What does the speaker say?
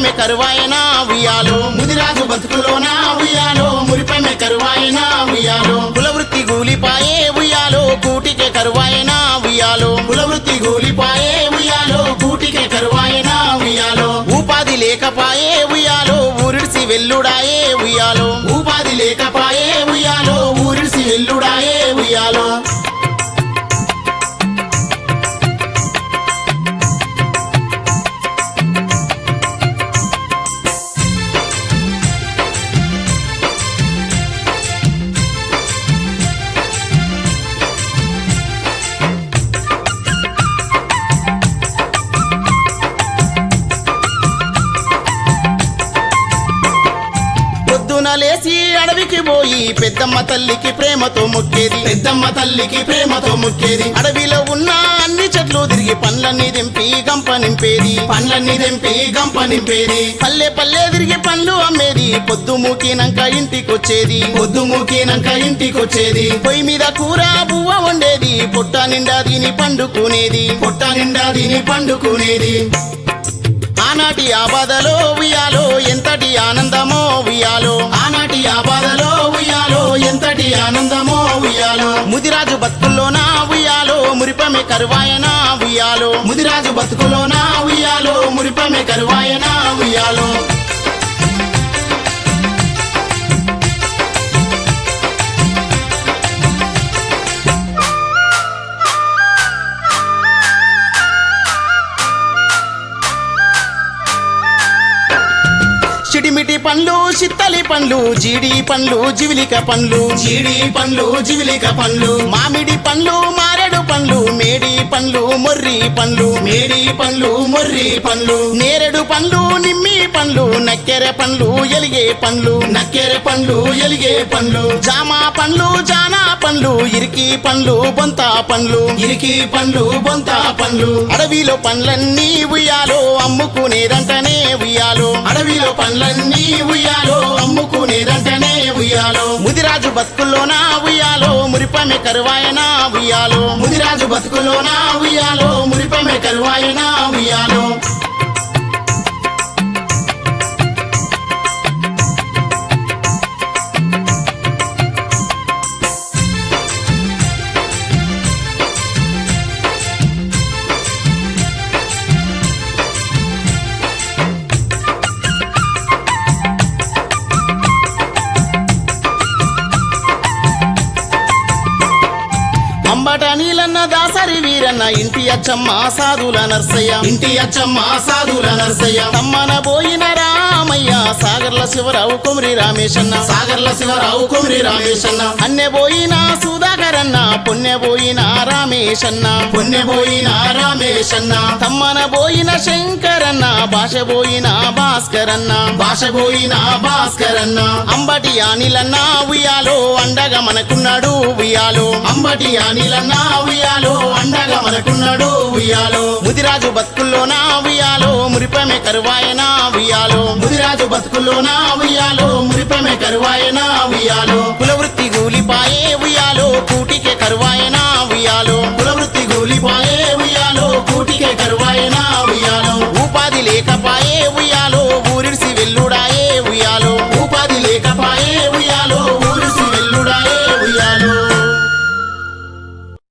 మురిపమె కరువాయనా ఉయ్యాలో ముదిరాజు బతుకులోనా ఉయ్యాలో మురిపమె కరువాయనా ఉయ్యాలో కులవృత్తి గూలిపాయే ఉయ్యాలో కూటికే కరువాయనా ఉయ్యాలో కులవృత్తి గూలిపాయే ఉయ్యాలో కూటికే కరువాయనా ఉయ్యాలో ఉపాధి లేకపాయే ఉయ్యాలో ఊరిడిసి వెల్లుడాయే ఉయ్యాలో ఉపాధి లేకపాయే ఉయ్యాలో ఊరిడిసి వెల్లుడాయే ఉయ్యాలో పొద్దున లేచి అడవికి పోయి పెద్దమ్మ తల్లికి ప్రేమతో మొక్కేది పెద్దమ్మ తల్లికి ప్రేమతో మొక్కేది అడవిలో ఉన్న అన్ని చెట్లు తిరిగి పండ్లన్నీ దింపి గంప నింపేది పండ్లన్నీ దింపి గంప నింపేది పల్లె పల్లె తిరిగి పండ్లు అమ్మేది పొద్దు మూకినాక ఇంటికొచ్చేది పొద్దు మూకినాక ఇంటికొచ్చేది పొయ్యి మీద కూర బువ్వ వండేది పొట్ట నిండా దీని పండుకునేది పొట్ట నిండా దీని పండుకునేది ఆనాటి ఆబాదలో ఉయ్యాలో ఎంతటి ఆనందమో ఉయ్యాలో ఆనాటి ఆబాదలో ఉయ్యాలో ఎంతటి ఆనందమో ఉయ్యాలో ముదిరాజు బతుకుల్లోనా ఉయ్యాలో మురిపమే కరువాయనా ఉయ్యాలో ముదిరాజు బతుకులోనా ఉయ్యాలో మురిపమే కరువాయనా ఉయ్యాలో చిడిమిటి పండ్లు చిత్తలి పండ్లు జీడి పండ్లు జివిలిక పండ్లు జీడి పండ్లు జివిలిక పండ్లు మామిడి పండ్లు మారెడు పండ్లు మేడి పండ్లు మొర్రి పండ్లు మేడి పండ్లు మొర్రి పండ్లు నేరేడు పండ్లు నిమ్మి పండ్లు నక్కెర పండ్లు ఎలిగే పండ్లు నక్కెర పండ్లు ఎలిగే పండ్లు జామ పండ్లు జానా పండ్లు ఇరికి పండ్లు బొంత పండ్లు ఇరికి పండ్లు బొంత పండ్లు అడవిలో పండ్లన్నీ ఉయ్యాలో అమ్ముకునేదంటనే ఉయ్యాలో అడవిలో పండ్లన్నీ ఉయ్యాలో అమ్ముకునేదంటనే ఉయ్యాలో ముదిరాజు బతుకుల్లోనా ఉయ్యాలో మురిపమే కరువాయనా ఉయ్యాలో ముదిరాజు బతుకుల్లోనా ఉయ్యాలో మురిపమే కరువాయనా ఉయ్యాలో అంబట నీలన్న దాసరి వీరన్న ఇంటి అచ్చమ్మ సాధుల నర్సయ్య ఇంటి అచ్చమ్మ సాధుల నర్సయ్య తమ్మన పోయిన రామయ్య సాగర్ల శివరావు కుమరి రామేశన్న సాగర్ల శివరావు కుమరి రామేశన్న అన్నె పోయిన సుధాకరన్న పుణ్య పోయిన రామేశన్న పుణ్య పోయిన రామేశన్న తమ్మన పోయిన శంకరన్న భాష పోయిన భాస్కరన్న భాష పోయిన భాస్కరన్న అంబటి అనిలన్న ఉయ్యాలో అండగా మనకున్నాడు ఉయ్యాలో అంబటి అనిలన్న ఉయ్యాలో అండగా మనకున్నాడు ఉయ్యాలో ముదిరాజు బతుకుల్లోనా ఉయ్యాలో మురిపమే కరువాయనా ఉయ్యాలో ముదిరాజు బతుకుల్లోనా ఉయ్యాలో మురిపమే కరువాయనా ఉయ్యాలో కులవృత్తి గూలిపాయే ఉయ్యాలో కూటికే కరువాయనా ఉయ్యాలో కులవృత్తి గూలిపాయే ఉయ్యాలో కూటికే కరువాయనా ఉయ్యాలో ఉపాధి లేకపాయే ఉయ్యాలో